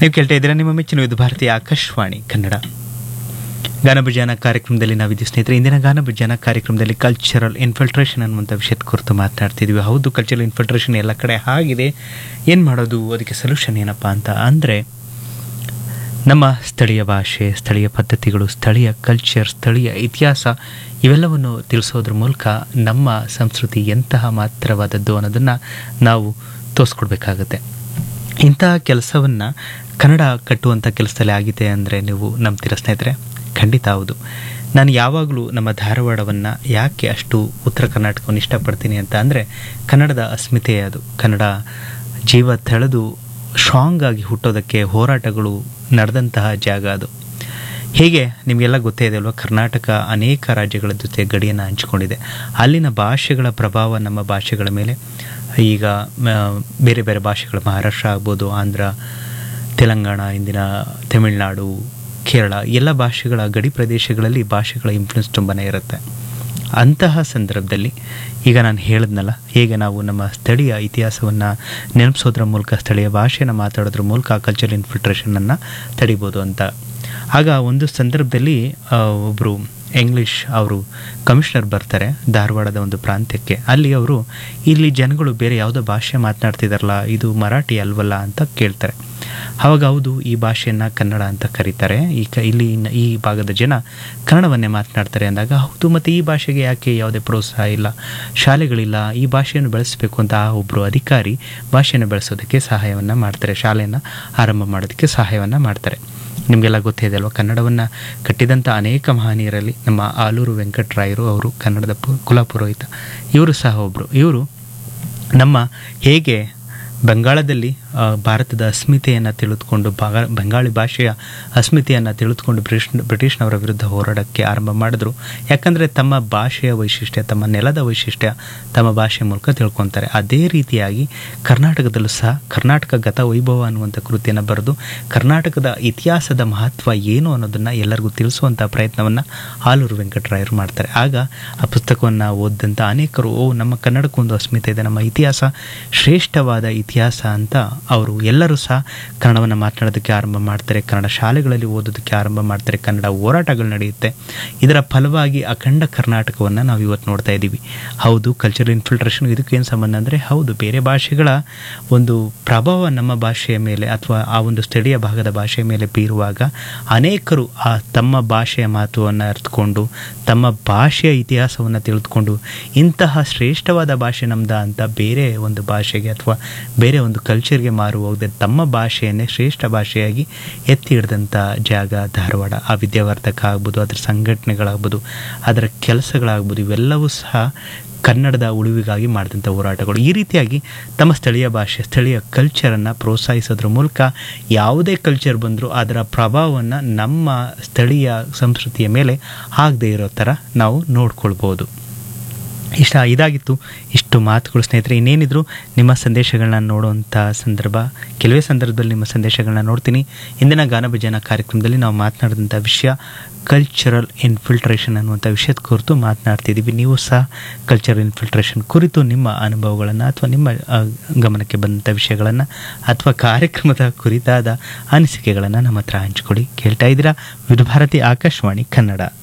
ನೀವು ಕೇಳ್ತಾ ಇದ್ದೀರಾ ನಿಮ್ಮ ಮೆಚ್ಚಿನ ಇದು ಭಾರತೀಯ ಆಕಾಶವಾಣಿ ಕನ್ನಡ ಗಾನಭಜಾನ ಕಾರ್ಯಕ್ರಮದಲ್ಲಿ ನಾವಿದ್ದೀವಿ ಸ್ನೇಹಿತರೆ ಇಂದಿನ ಗಾನಭಜಾನ ಕಾರ್ಯಕ್ರಮದಲ್ಲಿ ಕಲ್ಚರಲ್ ಇನ್ಫಿಲ್ಟ್ರೇಷನ್ ಅನ್ನುವಂಥ ವಿಷಯದ ಕುರಿತು ಮಾತನಾಡ್ತಿದ್ವಿ ಹೌದು ಕಲ್ಚರಲ್ ಇನ್ಫಿಲ್ಟ್ರೇಷನ್ ಎಲ್ಲ ಕಡೆ ಆಗಿದೆ ಏನು ಮಾಡೋದು ಅದಕ್ಕೆ ಸೊಲ್ಯೂಷನ್ ಏನಪ್ಪ ಅಂತ ಅಂದರೆ ನಮ್ಮ ಸ್ಥಳೀಯ ಭಾಷೆ ಸ್ಥಳೀಯ ಪದ್ಧತಿಗಳು ಸ್ಥಳೀಯ ಕಲ್ಚರ್ ಸ್ಥಳೀಯ ಇತಿಹಾಸ ಇವೆಲ್ಲವನ್ನು ತಿಳಿಸೋದ್ರ ಮೂಲಕ ನಮ್ಮ ಸಂಸ್ಕೃತಿ ಎಂತಹ ಮಾತ್ರವಾದದ್ದು ಅನ್ನೋದನ್ನು ನಾವು ತೋರಿಸ್ಕೊಡ್ಬೇಕಾಗತ್ತೆ ಇಂತಹ ಕೆಲಸವನ್ನು ಕನ್ನಡ ಕಟ್ಟುವಂಥ ಕೆಲಸದಲ್ಲಿ ಆಗಿದೆ ಅಂದರೆ ನೀವು ನಂಬ್ತೀರ ಸ್ನೇಹಿತರೆ ಖಂಡಿತ ಹೌದು ನಾನು ಯಾವಾಗಲೂ ನಮ್ಮ ಧಾರವಾಡವನ್ನು ಯಾಕೆ ಅಷ್ಟು ಉತ್ತರ ಕರ್ನಾಟಕವನ್ನು ಇಷ್ಟಪಡ್ತೀನಿ ಅಂತ ಅಂದರೆ ಕನ್ನಡದ ಅಸ್ಮಿತೆ ಅದು ಕನ್ನಡ ಜೀವ ತಳೆದು ಸ್ಟ್ರಾಂಗ್ ಆಗಿ ಹುಟ್ಟೋದಕ್ಕೆ ಹೋರಾಟಗಳು ನಡೆದಂತಹ ಜಾಗ ಅದು ಹೀಗೆ ನಿಮಗೆಲ್ಲ ಗೊತ್ತೇ ಇದೆ ಅಲ್ವಾ ಕರ್ನಾಟಕ ಅನೇಕ ರಾಜ್ಯಗಳ ಜೊತೆ ಗಡಿಯನ್ನು ಹಂಚಿಕೊಂಡಿದೆ ಅಲ್ಲಿನ ಭಾಷೆಗಳ ಪ್ರಭಾವ ನಮ್ಮ ಭಾಷೆಗಳ ಮೇಲೆ ಈಗ ಮ, ಬೇರೆ ಬೇರೆ ಭಾಷೆಗಳು ಮಹಾರಾಷ್ಟ್ರ ಆಗ್ಬೋದು ಆಂಧ್ರ ತೆಲಂಗಾಣ ಇಂದಿನ ತಮಿಳುನಾಡು ಕೇರಳ ಎಲ್ಲ ಭಾಷೆಗಳ ಗಡಿ ಪ್ರದೇಶಗಳಲ್ಲಿ ಭಾಷೆಗಳ ಇನ್ಫ್ಲುಯೆನ್ಸ್ ತುಂಬಾ ಇರುತ್ತೆ ಅಂತಹ ಸಂದರ್ಭದಲ್ಲಿ ಈಗ ನಾನು ಹೇಳಿದ್ನಲ್ಲ ಹೇಗೆ ನಾವು ನಮ್ಮ ಸ್ಥಳೀಯ ಇತಿಹಾಸವನ್ನು ನೆನಪಿಸೋದ್ರ ಮೂಲಕ ಸ್ಥಳೀಯ ಭಾಷೆನ ಮಾತಾಡೋದ್ರ ಮೂಲಕ ಕಲ್ಚರಲ್ ಇನ್ಫಿಲ್ಟ್ರೇಷನನ್ನು ತಡಿಬೋದು ಅಂತ ಆಗ ಒಂದು ಸಂದರ್ಭದಲ್ಲಿ ಒಬ್ಬರು ಇಂಗ್ಲೀಷ್ ಅವರು ಕಮಿಷನರ್ ಬರ್ತಾರೆ ಧಾರವಾಡದ ಒಂದು ಪ್ರಾಂತ್ಯಕ್ಕೆ ಅಲ್ಲಿ ಅವರು ಇಲ್ಲಿ ಜನಗಳು ಬೇರೆ ಯಾವುದೋ ಭಾಷೆ ಮಾತನಾಡ್ತಿದಾರಲ್ಲ ಇದು ಮರಾಠಿ ಅಲ್ವಲ್ಲ ಅಂತ ಕೇಳ್ತಾರೆ ಆವಾಗ ಹೌದು ಈ ಭಾಷೆಯನ್ನು ಕನ್ನಡ ಅಂತ ಕರೀತಾರೆ ಈ ಕ ಇಲ್ಲಿ ಇನ್ನು ಈ ಭಾಗದ ಜನ ಕನ್ನಡವನ್ನೇ ಮಾತನಾಡ್ತಾರೆ ಅಂದಾಗ ಹೌದು ಮತ್ತು ಈ ಭಾಷೆಗೆ ಯಾಕೆ ಯಾವುದೇ ಪ್ರೋತ್ಸಾಹ ಇಲ್ಲ ಶಾಲೆಗಳಿಲ್ಲ ಈ ಭಾಷೆಯನ್ನು ಬೆಳೆಸಬೇಕು ಅಂತ ಆ ಒಬ್ಬರು ಅಧಿಕಾರಿ ಭಾಷೆಯನ್ನು ಬೆಳೆಸೋದಕ್ಕೆ ಸಹಾಯವನ್ನು ಮಾಡ್ತಾರೆ ಶಾಲೆಯನ್ನು ಆರಂಭ ಮಾಡೋದಕ್ಕೆ ಸಹಾಯವನ್ನು ಮಾಡ್ತಾರೆ ನಿಮಗೆಲ್ಲ ಗೊತ್ತೇ ಇದೆ ಅಲ್ವಾ ಕನ್ನಡವನ್ನು ಕಟ್ಟಿದಂಥ ಅನೇಕ ಮಹನೀಯರಲ್ಲಿ ನಮ್ಮ ಆಲೂರು ವೆಂಕಟರಾಯರು ಅವರು ಕನ್ನಡದ ಪು ಕುಲಪುರೋಹಿತ ಇವರು ಸಹ ಒಬ್ಬರು ಇವರು ನಮ್ಮ ಹೇಗೆ ಬಂಗಾಳದಲ್ಲಿ ಆ, ಭಾರತದ ಅಸ್ಮಿತೆಯನ್ನು ತಿಳಿದುಕೊಂಡು ಬಾಗ ಬಂಗಾಳಿ ಭಾಷೆಯ ಅಸ್ಮಿತೆಯನ್ನು ತಿಳಿದುಕೊಂಡು ಬ್ರಿಟಿಷ್ ಬ್ರಿಟಿಷ್ನವರ ವಿರುದ್ಧ ಹೋರಾಡಕ್ಕೆ ಆರಂಭ ಮಾಡಿದ್ರು ಯಾಕಂದರೆ ತಮ್ಮ ಭಾಷೆಯ ವೈಶಿಷ್ಟ್ಯ ತಮ್ಮ ನೆಲದ ವೈಶಿಷ್ಟ್ಯ ತಮ್ಮ ಭಾಷೆ ಮೂಲಕ ತಿಳ್ಕೊತಾರೆ ಅದೇ ರೀತಿಯಾಗಿ ಕರ್ನಾಟಕದಲ್ಲೂ ಸಹ ಕರ್ನಾಟಕ ಗತ ವೈಭವ ಅನ್ನುವಂಥ ಕೃತಿಯನ್ನು ಬರೆದು ಕರ್ನಾಟಕದ ಇತಿಹಾಸದ ಮಹತ್ವ ಏನು ಅನ್ನೋದನ್ನು ಎಲ್ಲರಿಗೂ ತಿಳಿಸುವಂಥ ಪ್ರಯತ್ನವನ್ನು ಆಲೂರು ವೆಂಕಟರಾಯರು ಮಾಡ್ತಾರೆ ಆಗ ಆ ಪುಸ್ತಕವನ್ನು ಓದಿದಂಥ ಅನೇಕರು ಓ ನಮ್ಮ ಕನ್ನಡಕ್ಕೊಂದು ಅಸ್ಮಿತೆ ಇದೆ ನಮ್ಮ ಇತಿಹಾಸ ಶ್ರೇಷ್ಠವಾದ ಇತಿಹಾಸ ಅಂತ ಅವರು ಎಲ್ಲರೂ ಸಹ ಕನ್ನಡವನ್ನು ಮಾತನಾಡೋದಕ್ಕೆ ಆರಂಭ ಮಾಡ್ತಾರೆ ಕನ್ನಡ ಶಾಲೆಗಳಲ್ಲಿ ಓದೋದಕ್ಕೆ ಆರಂಭ ಮಾಡ್ತಾರೆ ಕನ್ನಡ ಹೋರಾಟಗಳು ನಡೆಯುತ್ತೆ ಇದರ ಫಲವಾಗಿ ಅಖಂಡ ಕರ್ನಾಟಕವನ್ನು ನಾವು ಇವತ್ತು ನೋಡ್ತಾ ಇದ್ದೀವಿ ಹೌದು ಕಲ್ಚರಲ್ ಇನ್ಫಿಲ್ಟ್ರೇಷನ್ ಇದಕ್ಕೇನು ಸಂಬಂಧ ಅಂದರೆ ಹೌದು ಬೇರೆ ಭಾಷೆಗಳ ಒಂದು ಪ್ರಭಾವ ನಮ್ಮ ಭಾಷೆಯ ಮೇಲೆ ಅಥವಾ ಆ ಒಂದು ಸ್ಥಳೀಯ ಭಾಗದ ಭಾಷೆಯ ಮೇಲೆ ಬೀರುವಾಗ ಅನೇಕರು ಆ ತಮ್ಮ ಭಾಷೆಯ ಮಹತ್ವವನ್ನು ಅರ್ಥಕೊಂಡು ತಮ್ಮ ಭಾಷೆಯ ಇತಿಹಾಸವನ್ನು ತಿಳಿದುಕೊಂಡು ಇಂತಹ ಶ್ರೇಷ್ಠವಾದ ಭಾಷೆ ನಮ್ದ ಅಂತ ಬೇರೆ ಒಂದು ಭಾಷೆಗೆ ಅಥವಾ ಬೇರೆ ಒಂದು ಕಲ್ಚರ್ಗೆ ಮಾರು ಹೋಗದೆ ತಮ್ಮ ಭಾಷೆಯನ್ನೇ ಶ್ರೇಷ್ಠ ಭಾಷೆಯಾಗಿ ಎತ್ತಿ ಹಿಡಿದಂಥ ಜಾಗ ಧಾರವಾಡ ಆ ವಿದ್ಯಾವರ್ಧಕ ಆಗ್ಬೋದು ಅದರ ಸಂಘಟನೆಗಳಾಗ್ಬೋದು ಅದರ ಕೆಲಸಗಳಾಗ್ಬೋದು ಇವೆಲ್ಲವೂ ಸಹ ಕನ್ನಡದ ಉಳಿವಿಗಾಗಿ ಮಾಡಿದಂಥ ಹೋರಾಟಗಳು ಈ ರೀತಿಯಾಗಿ ತಮ್ಮ ಸ್ಥಳೀಯ ಭಾಷೆ ಸ್ಥಳೀಯ ಕಲ್ಚರನ್ನು ಪ್ರೋತ್ಸಾಹಿಸೋದ್ರ ಮೂಲಕ ಯಾವುದೇ ಕಲ್ಚರ್ ಬಂದರೂ ಅದರ ಪ್ರಭಾವವನ್ನು ನಮ್ಮ ಸ್ಥಳೀಯ ಸಂಸ್ಕೃತಿಯ ಮೇಲೆ ಆಗದೇ ಇರೋ ಥರ ನಾವು ನೋಡ್ಕೊಳ್ಬೋದು ಇಷ್ಟ ಇದಾಗಿತ್ತು ಇಷ್ಟು ಮಾತುಗಳು ಸ್ನೇಹಿತರೆ ಇನ್ನೇನಿದ್ರು ನಿಮ್ಮ ಸಂದೇಶಗಳನ್ನ ನೋಡುವಂಥ ಸಂದರ್ಭ ಕೆಲವೇ ಸಂದರ್ಭದಲ್ಲಿ ನಿಮ್ಮ ಸಂದೇಶಗಳನ್ನ ನೋಡ್ತೀನಿ ಇಂದಿನ ಗಾನಭಜನ ಕಾರ್ಯಕ್ರಮದಲ್ಲಿ ನಾವು ಮಾತನಾಡಿದಂಥ ವಿಷಯ ಕಲ್ಚರಲ್ ಇನ್ಫಿಲ್ಟ್ರೇಷನ್ ಅನ್ನುವಂಥ ವಿಷಯದ ಕುರಿತು ಮಾತನಾಡ್ತಿದ್ದೀವಿ ನೀವು ಸಹ ಕಲ್ಚರಲ್ ಇನ್ಫಿಲ್ಟ್ರೇಷನ್ ಕುರಿತು ನಿಮ್ಮ ಅನುಭವಗಳನ್ನು ಅಥವಾ ನಿಮ್ಮ ಆ, ಗಮನಕ್ಕೆ ಬಂದಂಥ ವಿಷಯಗಳನ್ನು ಅಥವಾ ಕಾರ್ಯಕ್ರಮದ ಕುರಿತಾದ ಅನಿಸಿಕೆಗಳನ್ನು ನಮ್ಮ ಹತ್ರ ಹಂಚ್ಕೊಡಿ ಕೇಳ್ತಾ ಇದ್ದೀರಾ ವಿಧ ಭಾರತಿ ಆಕಾಶವಾಣಿ ಕನ್ನಡ